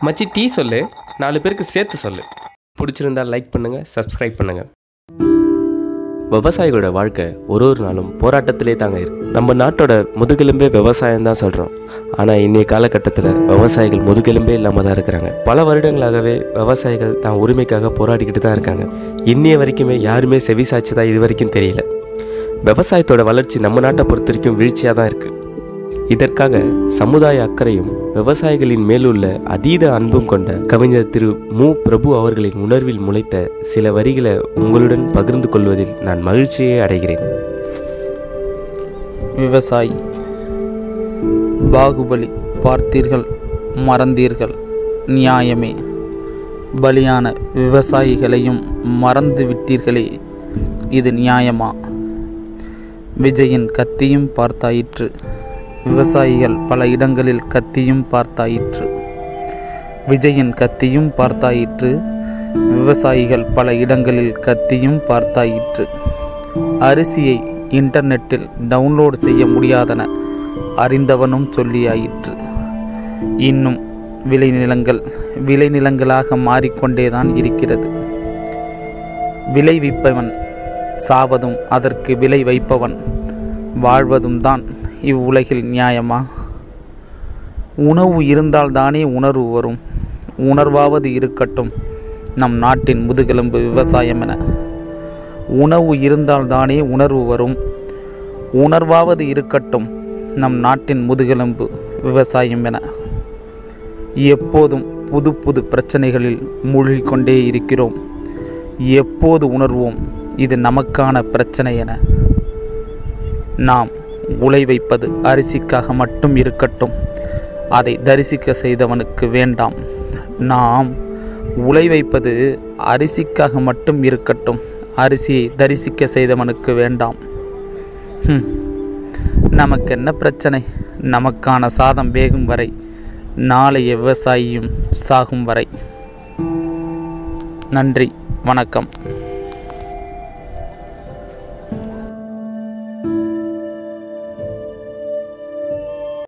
மச்சி டீ சொல்லு நாலு பேருக்கு சேர்த்து சொல்லு பிடிச்சிருந்தா லைக் பண்ணுங்கள் சப்ஸ்கிரைப் பண்ணுங்கள் விவசாயிகளோட வாழ்க்கை ஒரு ஒரு நாளும் போராட்டத்திலே தாங்க இருக்கு நம்ம நாட்டோட முதுகெலும்பே விவசாயம் தான் சொல்கிறோம் ஆனால் இன்றைய காலகட்டத்தில் விவசாயிகள் முதுகெலும்பே இல்லாமல் தான் இருக்கிறாங்க பல வருடங்களாகவே விவசாயிகள் தான் உரிமைக்காக போராடிக்கிட்டு தான் இருக்காங்க இன்னைய வரைக்குமே யாருமே செவி சாய்ச்சதா இது வரைக்கும் தெரியல விவசாயத்தோட வளர்ச்சி நம்ம நாட்டை பொறுத்த வரைக்கும் வீழ்ச்சியாக தான் இருக்குது இதற்காக சமுதாய அக்கறையும் விவசாயிகளின் மேலுள்ள அதீத அன்பும் கொண்ட கவிஞர் திரு மு பிரபு அவர்களின் உணர்வில் முளைத்த சில வரிகளை உங்களுடன் பகிர்ந்து கொள்வதில் நான் மகிழ்ச்சியை அடைகிறேன் விவசாயி பாகுபலி பார்த்தீர்கள் மறந்தீர்கள் நியாயமே பலியான விவசாயிகளையும் மறந்து விட்டீர்களே இது நியாயமா விஜயின் கத்தியும் பார்த்தாயிற்று விவசாயிகள் பல இடங்களில் கத்தியும் பார்த்தாயிற்று விஜயின் கத்தியும் பார்த்தாயிற்று விவசாயிகள் பல இடங்களில் கத்தியும் பார்த்தாயிற்று அரிசியை இன்டர்நெட்டில் டவுன்லோட் செய்ய முடியாதன அறிந்தவனும் சொல்லியாயிற்று இன்னும் விளைநிலங்கள் விளைநிலங்களாக மாறிக்கொண்டேதான் இருக்கிறது விளைவிப்பவன் சாவதும் அதற்கு விலை வைப்பவன் வாழ்வதும் தான் இவ்வுலகில் நியாயமா உணவு இருந்தால்தானே உணர்வு வரும் உணர்வாவது இருக்கட்டும் நம் நாட்டின் முதுகெலும்பு விவசாயம் என உணவு இருந்தால்தானே உணர்வு வரும் உணர்வாவது இருக்கட்டும் நம் நாட்டின் முதுகெலும்பு விவசாயம் என எப்போதும் புது புது பிரச்சனைகளில் மூழ்கிக்கொண்டே இருக்கிறோம் எப்போது உணர்வோம் இது நமக்கான பிரச்சனை என நாம் உலை வைப்பது அரிசிக்காக மட்டும் இருக்கட்டும் அதை தரிசிக்க செய்தவனுக்கு வேண்டாம் நாம் உலை வைப்பது அரிசிக்காக மட்டும் இருக்கட்டும் அரிசியை தரிசிக்க செய்தவனுக்கு வேண்டாம் ஹம். நமக்கு என்ன பிரச்சனை நமக்கான சாதம் வேகும் வரை நாளைய விவசாயியும் சாகும் வரை நன்றி வணக்கம்